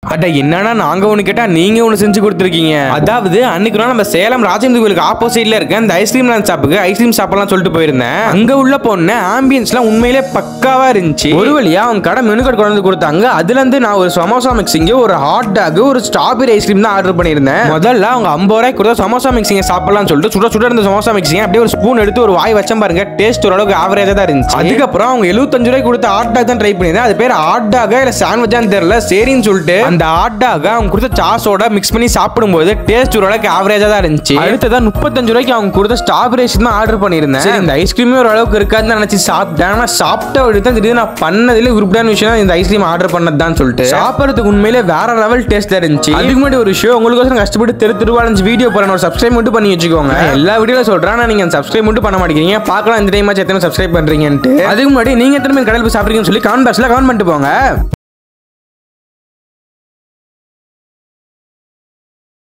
அட என்னன்னா நாங்க ஒண்ணு கேட்டா நீங்க ஒண்ணு செஞ்சு கொடுத்துருக்கீங்க அதாவது அன்னைக்கு ஒரு நாள் நம்ம சேலம் ராஜேந்திர கோயிலுக்கு ஆப்போசிட்ல இருக்க அந்த ஐஸ்கிரீம் லான்ச் ஷாப்புக்கு ஐஸ்கிரீம் சாப்பிடலாம் சொல்லிட்டு போயிருந்தேன் அங்க உள்ள போன ஆம்பியன்ஸ்லாம் உண்மையிலே பக்காவா இருந்துச்சு ஒரு வழியா அவங்க கடை மெனு கார்டு கொண்டு வந்து கொடுத்தாங்க அதுல இருந்து நான் ஒரு சமோசா மிக்சிங் ஒரு ஹாட் டாக் ஒரு ஸ்ட்ராபெரி ஐஸ்கிரீம் தான் ஆர்டர் பண்ணியிருந்தேன் முதல்ல அவங்க ஐம்பது ரூபாய்க்கு கொடுத்த சமோசா மிக்சிங்க சாப்பிடலாம்னு சொல்லிட்டு சுட சுட இருந்த சமோசா மிக்சிங் அப்படியே ஒரு ஸ்பூன் எடுத்து ஒரு வாய் வச்சேன் பாருங்க டேஸ்ட் ஓரளவுக்கு ஆவரேஜா தான் இருந்துச்சு அதுக்கப்புறம் அவங்க எழுபத்தஞ்சு ரூபாய்க்கு கொடுத்த ஹாட் டாக் தான் ட்ரை பண்ணியிருந்தேன் அது பேர் ஹாட் டாகா இல்ல சாண்ட்விச்சான்னு தெரியல சரின்னு சொல்லிட்டு அந்த ஹாட் டாக அவங்க கொடுத்த சாஸோட மிக்ஸ் பண்ணி சாப்பிடும்போது டேஸ்ட் ஓரளவுக்கு ஆவரேஜா தான் இருந்துச்சு அடுத்ததான் முப்பத்தஞ்சு ரூபாய்க்கு அவங்க கொடுத்த ஸ்ட்ராபெரி தான் ஆர்டர் பண்ணியிருந்தேன் சரி இந்த ஐஸ்கிரீமே ஓரளவுக்கு இருக்காதுன்னு நினைச்சு சாப்பிட்டேன் ஆனா சாப்பிட்ட ஒரு தான் திடீர்னு நான் பண்ணதிலே உருப்படியான விஷயம் தான் இந்த ஐஸ்கிரீம் ஆர்டர் பண்ணது தான் சொல்லிட்டு சாப்பிட்றதுக்கு உண்மையிலே வேற லெவல் டேஸ்ட் இருந்துச்சு அதுக்கு முன்னாடி ஒரு விஷயம் உங்களுக்கு கஷ்டப்பட்டு தெரு திருவாளஞ்சு வீடியோ போறேன் ஒரு சப்ஸ்கிரைப் மட்டும் பண்ணி வச்சுக்கோங்க எல்லா வீடியோல சொல்றேன் ஆனா நீங்க சப்ஸ்கிரைப் மட்டும் பண்ண மாட்டேங்கிறீங்க பார்க்கலாம் இந்த டைம் எத்தனை சப்ஸ்கிரைப் பண்றீங்கன்ட்டு அதுக்கு முன்னாடி நீங்க எத்தனை பேர் கடல் போய் சாப்பிட்றீங்கன்னு சொல்லி கமெண்ட் பாக்ஸ்ல கமெண்ட் பண்ணிட்டு போங்க